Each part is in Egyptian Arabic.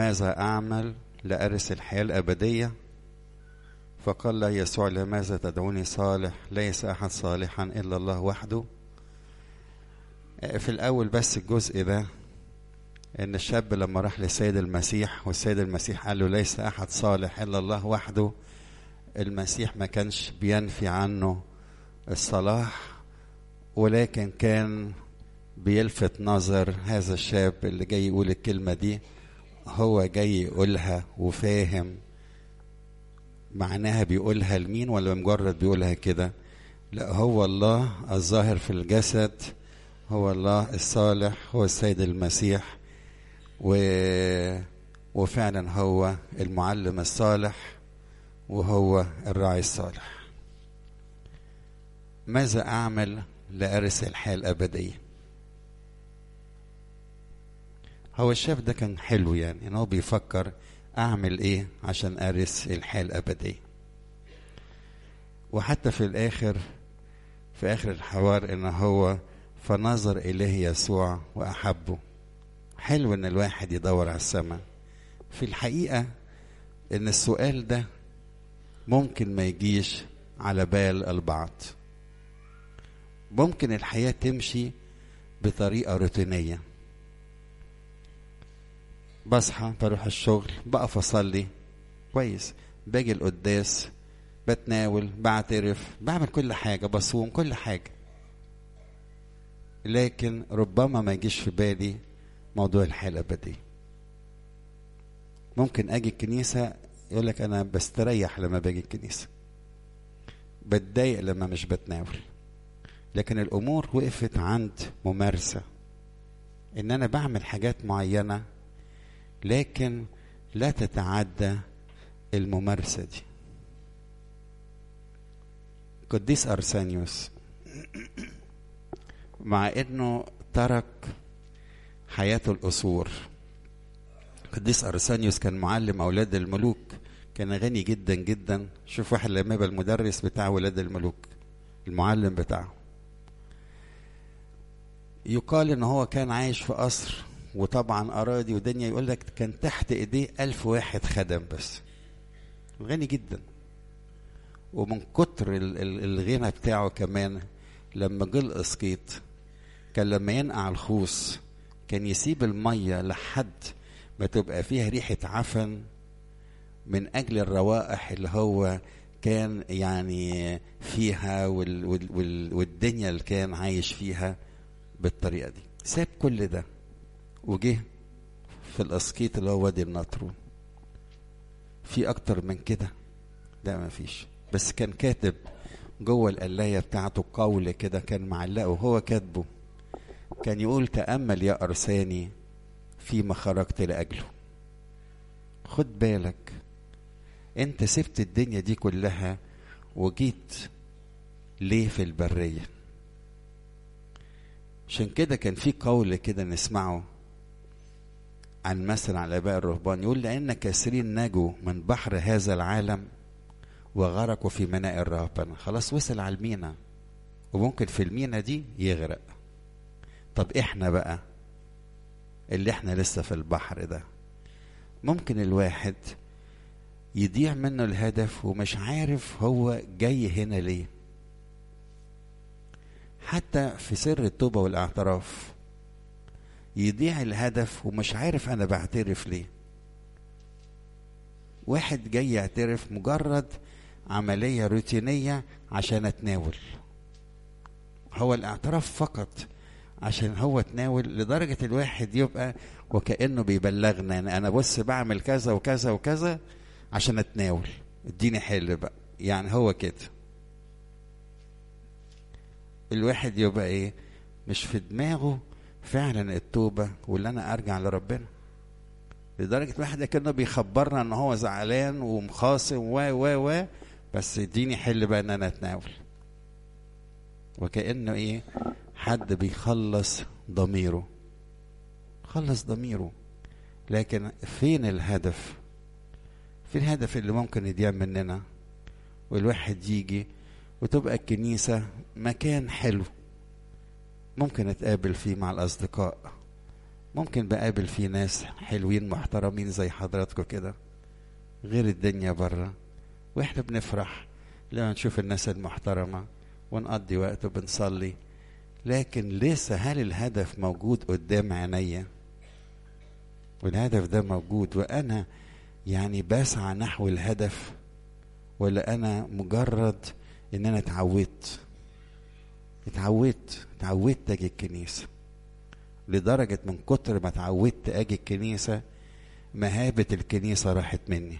ماذا أعمل لأرث الحياة الأبدية فقال له يسوع لماذا تدعوني صالح ليس أحد صالحا إلا الله وحده في الأول بس الجزء ده إن الشاب لما راح للسيد المسيح والسيد المسيح قال له ليس أحد صالح إلا الله وحده المسيح ما كانش بينفي عنه الصلاح ولكن كان بيلفت نظر هذا الشاب اللي جاي يقول الكلمة دي هو جاي يقولها وفاهم معناها بيقولها لمين ولا مجرد بيقولها كده لا هو الله الظاهر في الجسد هو الله الصالح هو السيد المسيح و... وفعلا هو المعلم الصالح وهو الراعي الصالح ماذا أعمل لأرث الحياة الأبدية هو الشاب ده كان حلو يعني ان هو بيفكر اعمل ايه عشان ارث الحياه الابديه وحتى في الاخر في اخر الحوار ان هو فنظر اليه يسوع واحبه حلو ان الواحد يدور على السماء في الحقيقه ان السؤال ده ممكن ما يجيش على بال البعض ممكن الحياه تمشي بطريقه روتينيه بصحى بروح الشغل بقف اصلي كويس باجي القداس بتناول بعترف بعمل كل حاجه بصوم كل حاجه لكن ربما ما يجيش في بالي موضوع الحياه الابديه ممكن اجي الكنيسه يقول لك انا بستريح لما باجي الكنيسه بتضايق لما مش بتناول لكن الامور وقفت عند ممارسه ان انا بعمل حاجات معينه لكن لا تتعدى الممارسة دي قديس أرسانيوس مع انه ترك حياته القصور قديس أرسانيوس كان معلم أولاد الملوك كان غني جدا جدا شوف واحد لما يبقى المدرس بتاع ولاد الملوك المعلم بتاعه يقال ان هو كان عايش في قصر وطبعا اراضي ودنيا يقول لك كان تحت ايديه ألف واحد خدم بس غني جدا ومن كتر الغنى بتاعه كمان لما جه الاسقيط كان لما ينقع الخوص كان يسيب الميه لحد ما تبقى فيها ريحه عفن من اجل الروائح اللي هو كان يعني فيها وال وال والدنيا اللي كان عايش فيها بالطريقه دي ساب كل ده وجه في الاسقيط اللي هو وادي النطرون في اكتر من كده لا ما فيش بس كان كاتب جوه القلايه بتاعته قول كده كان معلقه وهو كاتبه كان يقول تامل يا ارساني فيما خرجت لاجله خد بالك انت سبت الدنيا دي كلها وجيت ليه في البريه عشان كده كان في قول كده نسمعه عن مثل على الاباء الرهبان يقول لان كثيرين نجوا من بحر هذا العالم وغرقوا في ميناء الرهبنه خلاص وصل على المينا وممكن في المينا دي يغرق طب احنا بقى اللي احنا لسه في البحر ده ممكن الواحد يضيع منه الهدف ومش عارف هو جاي هنا ليه حتى في سر التوبة والاعتراف يضيع الهدف ومش عارف أنا بعترف ليه واحد جاي يعترف مجرد عملية روتينية عشان أتناول هو الاعتراف فقط عشان هو تناول لدرجة الواحد يبقى وكأنه بيبلغنا يعني أنا بص بعمل كذا وكذا وكذا عشان أتناول اديني حل بقى يعني هو كده الواحد يبقى ايه مش في دماغه فعلا التوبة واللي انا ارجع لربنا لدرجة واحد كأنه بيخبرنا ان هو زعلان ومخاصم و و و بس اديني حل بقى ان انا اتناول وكأنه ايه حد بيخلص ضميره خلص ضميره لكن فين الهدف فين الهدف اللي ممكن يضيع مننا والواحد يجي وتبقى الكنيسة مكان حلو ممكن اتقابل فيه مع الأصدقاء ممكن بقابل فيه ناس حلوين محترمين زي حضراتكم كده غير الدنيا بره واحنا بنفرح لما نشوف الناس المحترمة ونقضي وقت وبنصلي لكن لسه هل الهدف موجود قدام عينيا والهدف ده موجود وانا يعني بسعى نحو الهدف ولا انا مجرد ان انا اتعودت اتعودت اتعودت اجي الكنيسه لدرجه من كتر ما اتعودت اجي الكنيسه مهابه الكنيسه راحت مني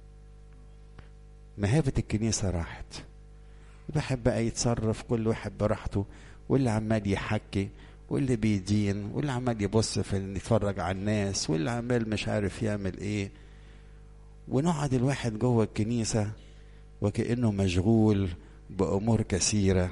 مهابه الكنيسه راحت الواحد بقى يتصرف كل واحد براحته واللي عمال يحكي واللي بيدين واللي عمال يبص في يتفرج على الناس واللي عمال مش عارف يعمل ايه ونقعد الواحد جوه الكنيسه وكانه مشغول بامور كثيره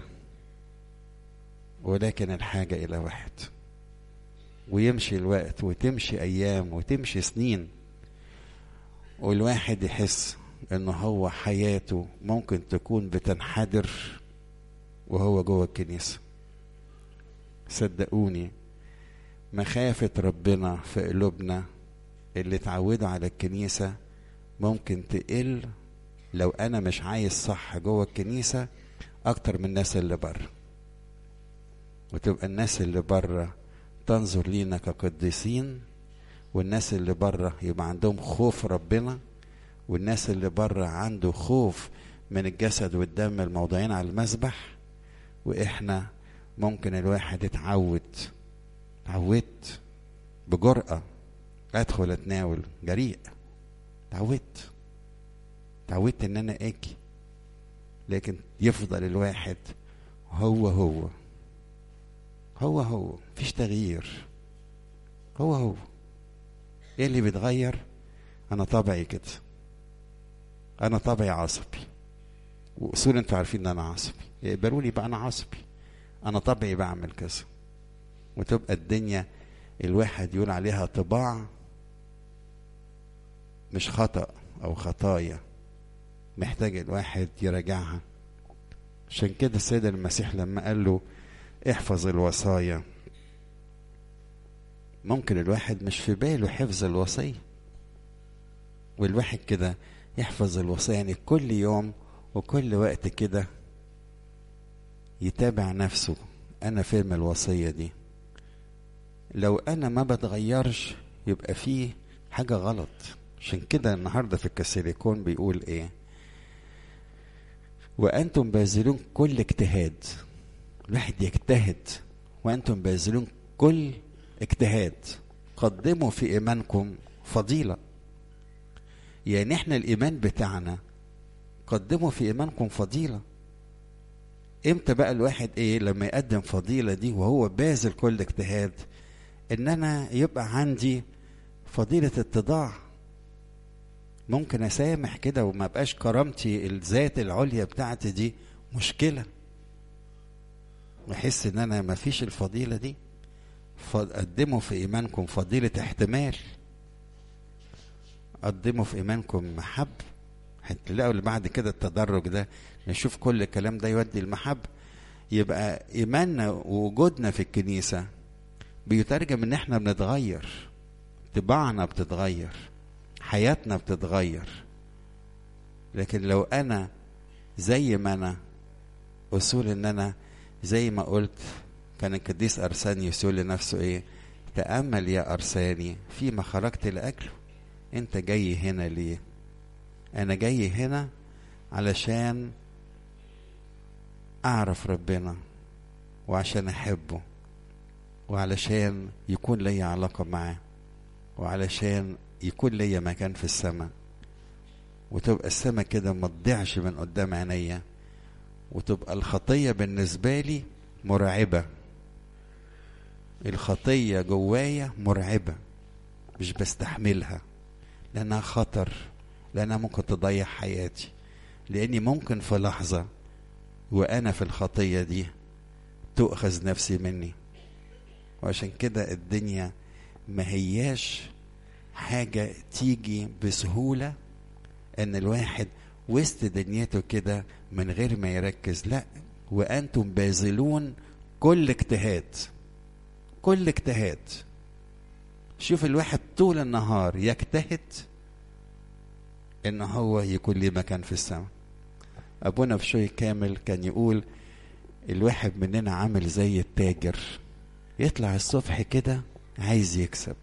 ولكن الحاجه الى واحد ويمشي الوقت وتمشي ايام وتمشي سنين والواحد يحس ان هو حياته ممكن تكون بتنحدر وهو جوه الكنيسه صدقوني مخافة ربنا في قلوبنا اللي اتعودوا على الكنيسة ممكن تقل لو أنا مش عايز صح جوه الكنيسة أكتر من الناس اللي بره وتبقى الناس اللي بره تنظر لينا كقديسين والناس اللي بره يبقى عندهم خوف ربنا والناس اللي بره عنده خوف من الجسد والدم الموضوعين على المذبح واحنا ممكن الواحد يتعود اتعودت بجرأة ادخل اتناول جريء اتعودت اتعودت ان انا اجي لكن يفضل الواحد هو هو هو هو مفيش تغيير هو هو ايه اللي بيتغير انا طبعي كده انا طبعي عصبي واصول انتوا عارفين ان انا عصبي يقبلوا لي بقى انا عصبي انا طبعي بعمل كذا وتبقى الدنيا الواحد يقول عليها طباع مش خطأ او خطايا محتاج الواحد يراجعها عشان كده السيد المسيح لما قال له احفظ الوصايا ممكن الواحد مش في باله حفظ الوصية والواحد كده يحفظ الوصية يعني كل يوم وكل وقت كده يتابع نفسه انا فين الوصية دي لو انا ما بتغيرش يبقى فيه حاجة غلط عشان كده النهاردة في الكاسيليكون بيقول ايه وانتم باذلون كل اجتهاد الواحد يجتهد وانتم باذلون كل اجتهاد قدموا في ايمانكم فضيله يعني احنا الايمان بتاعنا قدموا في ايمانكم فضيله امتى بقى الواحد ايه لما يقدم فضيله دي وهو باذل كل اجتهاد ان انا يبقى عندي فضيله اتضاع ممكن اسامح كده وما بقاش كرامتي الذات العليا بتاعتي دي مشكله واحس ان انا ما فيش الفضيله دي قدموا في ايمانكم فضيله احتمال قدموا في ايمانكم محب هتلاقوا اللي بعد كده التدرج ده نشوف كل الكلام ده يودي المحب يبقى ايماننا ووجودنا في الكنيسه بيترجم ان احنا بنتغير طباعنا بتتغير حياتنا بتتغير لكن لو انا زي ما انا اصول ان انا زي ما قلت كان القديس ارسانيوس يقول لنفسه ايه تامل يا ارساني فيما خرجت لاجله انت جاي هنا ليه انا جاي هنا علشان اعرف ربنا وعشان احبه وعلشان يكون لي علاقه معاه وعلشان يكون ليا مكان في السماء وتبقى السماء كده ما تضيعش من قدام عينيا وتبقى الخطيه بالنسبه لي مرعبه الخطيه جوايا مرعبه مش بستحملها لانها خطر لانها ممكن تضيع حياتي لاني ممكن في لحظه وانا في الخطيه دي تؤخذ نفسي مني وعشان كده الدنيا ما هياش حاجة تيجي بسهولة ان الواحد وسط دنيته كده من غير ما يركز لا وانتم باذلون كل اجتهاد كل اجتهاد شوف الواحد طول النهار يجتهد ان هو يكون ليه مكان في السماء ابونا في شوي كامل كان يقول الواحد مننا عامل زي التاجر يطلع الصبح كده عايز يكسب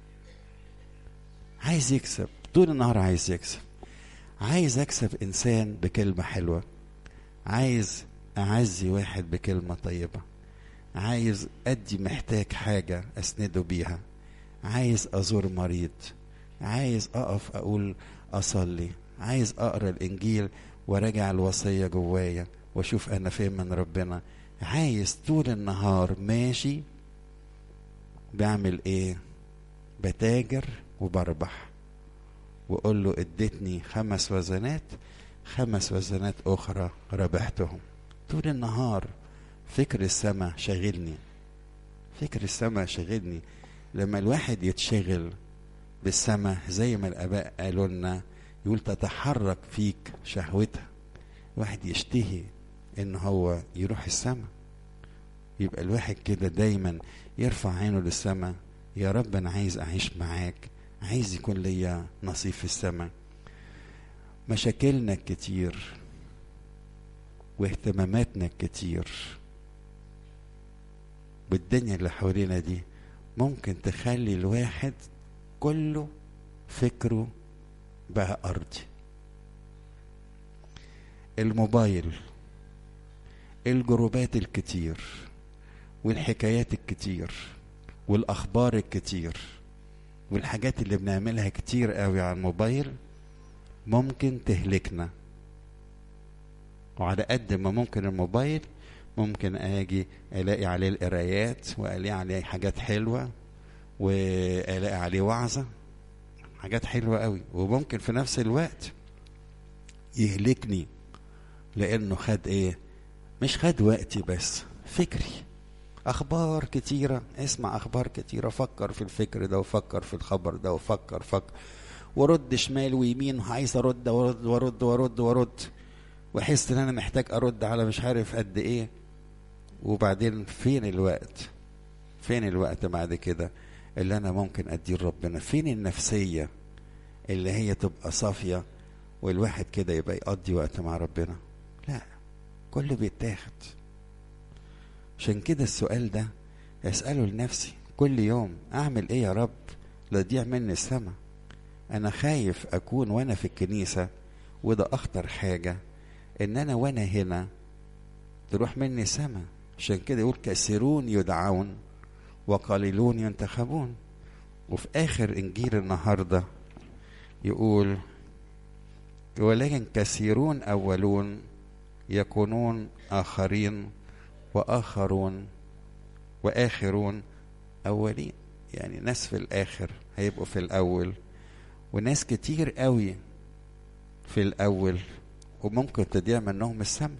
عايز يكسب طول النهار عايز يكسب عايز اكسب انسان بكلمه حلوه عايز اعزي واحد بكلمه طيبه عايز ادي محتاج حاجه اسنده بيها عايز ازور مريض عايز اقف اقول اصلي عايز اقرا الانجيل وراجع الوصيه جوايا واشوف انا فين من ربنا عايز طول النهار ماشي بعمل ايه بتاجر وبربح وقول له اديتني خمس وزنات خمس وزنات اخرى ربحتهم طول النهار فكر السماء شاغلني فكر السماء شاغلني لما الواحد يتشغل بالسماء زي ما الاباء قالوا لنا يقول تتحرك فيك شهوتها الواحد يشتهي ان هو يروح السماء يبقى الواحد كده دايما يرفع عينه للسماء يا رب انا عايز اعيش معاك عايز يكون ليا نصيب في السماء مشاكلنا كتير واهتماماتنا كتير والدنيا اللي حوالينا دي ممكن تخلي الواحد كله فكره بقى أرضي الموبايل الجروبات الكتير والحكايات الكتير والأخبار الكتير والحاجات اللي بنعملها كتير قوي على الموبايل ممكن تهلكنا وعلى قد ما ممكن الموبايل ممكن اجي الاقي عليه القرايات والاقي عليه حاجات حلوه والاقي عليه وعظه حاجات حلوه قوي وممكن في نفس الوقت يهلكني لانه خد ايه مش خد وقتي بس فكري اخبار كتيره اسمع اخبار كتيره فكر في الفكر ده وفكر في الخبر ده وفكر فكر ورد شمال ويمين عايز ارد وارد وارد وارد وارد واحس ان انا محتاج ارد على مش عارف قد ايه وبعدين فين الوقت فين الوقت بعد كده اللي انا ممكن اديه لربنا فين النفسيه اللي هي تبقى صافيه والواحد كده يبقى يقضي وقت مع ربنا لا كله بيتاخد عشان كده السؤال ده اساله لنفسي كل يوم اعمل ايه يا رب لا تضيع مني السما انا خايف اكون وانا في الكنيسه وده اخطر حاجه ان انا وانا هنا تروح مني سما عشان كده يقول كثيرون يدعون وقليلون ينتخبون وفي اخر انجيل النهارده يقول ولكن كثيرون اولون يكونون اخرين واخرون واخرون اولين يعني ناس في الاخر هيبقوا في الاول وناس كتير قوي في الاول وممكن تضيع منهم السما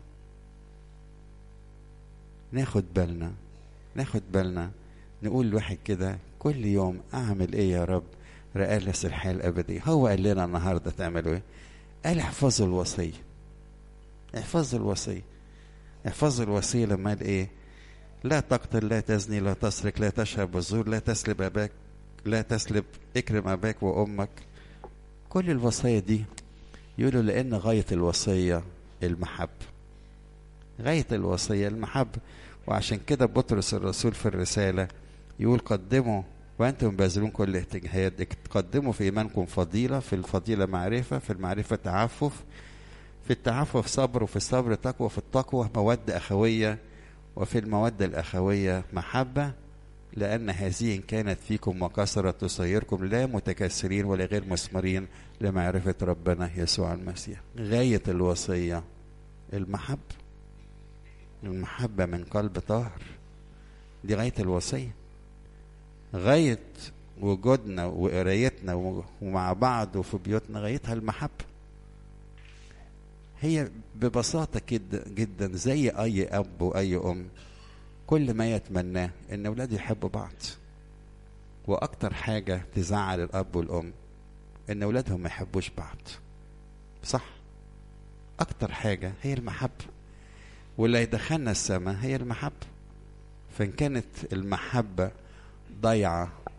ناخد بالنا ناخد بالنا نقول لواحد كده كل يوم اعمل ايه يا رب رئالس الحياه الابديه هو قال لنا النهارده تعملوا ايه قال احفظوا الوصيه احفظوا الوصيه احفظوا الوصيه لما قال ايه لا تقتل لا تزني لا تسرق لا تشهد بالزور لا تسلب اباك لا تسلب اكرم اباك وامك كل الوصايا دي يقولوا لان غايه الوصيه المحبه غايه الوصيه المحبه وعشان كده بطرس الرسول في الرساله يقول قدموا وانتم باذلون كل اجتهاد قدموا في ايمانكم فضيله في الفضيله معرفه في المعرفه تعفف في التعفف صبر وفي الصبر تقوى في التقوى موده اخويه وفي الموده الاخويه محبه لأن هذه إن كانت فيكم وكثرت تصيركم لا متكسرين ولا غير مثمرين لمعرفة ربنا يسوع المسيح غاية الوصية المحبة المحبة من قلب طاهر دي غاية الوصية غاية وجودنا وقرايتنا ومع بعض وفي بيوتنا غايتها المحبة هي ببساطة كده جدا زي أي أب وأي أم كل ما يتمناه ان اولاده يحبوا بعض واكتر حاجه تزعل الاب والام ان اولادهم ما يحبوش بعض صح اكتر حاجه هي المحبه واللي يدخلنا السماء هي المحبه فان كانت المحبه ضايعه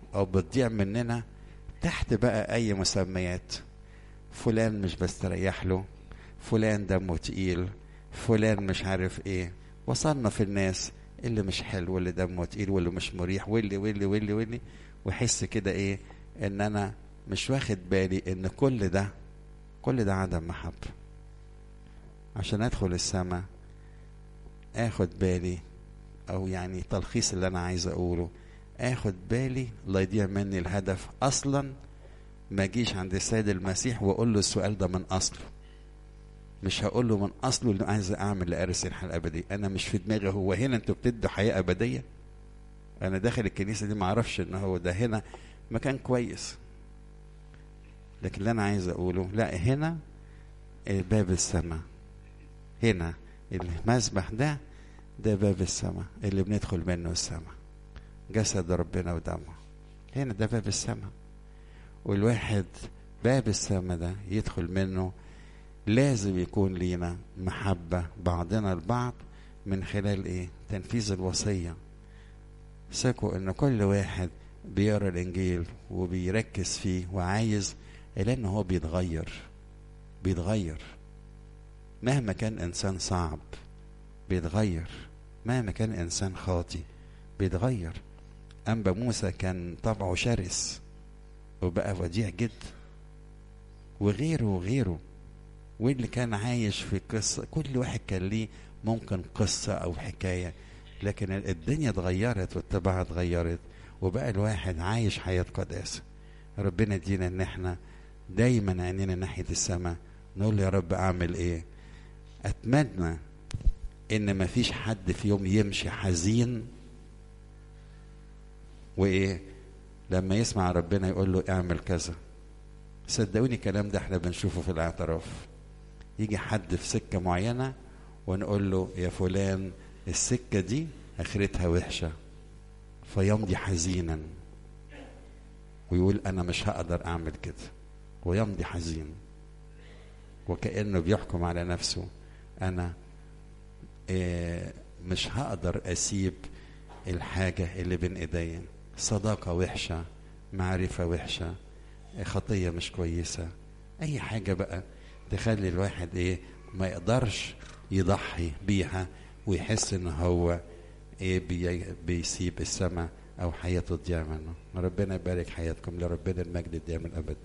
او بتضيع مننا تحت بقى اي مسميات فلان مش بستريح له فلان دمه تقيل فلان مش عارف ايه وصلنا في الناس اللي مش حلو واللي دمه تقيل واللي مش مريح واللي واللي واللي واللي واحس كده ايه ان انا مش واخد بالي ان كل ده كل ده عدم محبة عشان ادخل السماء اخد بالي او يعني تلخيص اللي انا عايز اقوله اخد بالي لا يضيع مني الهدف اصلا ما اجيش عند السيد المسيح واقول له السؤال ده من اصله مش هقول له من اصله اللي عايز اعمل لارث الحياه الابديه انا مش في دماغي هو هنا انتوا بتدوا حياه ابديه انا داخل الكنيسه دي ما اعرفش ان هو ده هنا مكان كويس لكن اللي انا عايز اقوله لا هنا باب السماء هنا المسبح ده ده باب السماء اللي بندخل منه السماء جسد ربنا ودمه هنا ده باب السماء والواحد باب السماء ده يدخل منه لازم يكون لينا محبة بعضنا البعض من خلال ايه تنفيذ الوصية ثقوا ان كل واحد بيقرا الانجيل وبيركز فيه وعايز لان هو بيتغير بيتغير مهما كان انسان صعب بيتغير مهما كان انسان خاطي بيتغير انبا موسى كان طبعه شرس وبقى وديع جدا وغيره وغيره واللي كان عايش في قصة كل واحد كان ليه ممكن قصة أو حكاية لكن الدنيا اتغيرت والطباعة اتغيرت وبقى الواحد عايش حياة قداسة ربنا يدينا ان احنا دايما عينينا ناحية السماء نقول يا رب اعمل ايه اتمنى ان مفيش حد في يوم يمشي حزين وايه لما يسمع ربنا يقول له اعمل كذا صدقوني الكلام ده احنا بنشوفه في الاعتراف يجي حد في سكة معينة ونقول له يا فلان السكة دي اخرتها وحشة فيمضي حزينا ويقول انا مش هقدر اعمل كده ويمضي حزين وكأنه بيحكم على نفسه انا إيه مش هقدر اسيب الحاجة اللي بين ايديا صداقة وحشة معرفة وحشة خطية مش كويسة أي حاجة بقى تخلي الواحد إيه ما يقدرش يضحي بيها ويحس إن هو إيه بي بيسيب السماء أو حياته تضيع منه ربنا يبارك حياتكم لربنا المجد دائما أبدا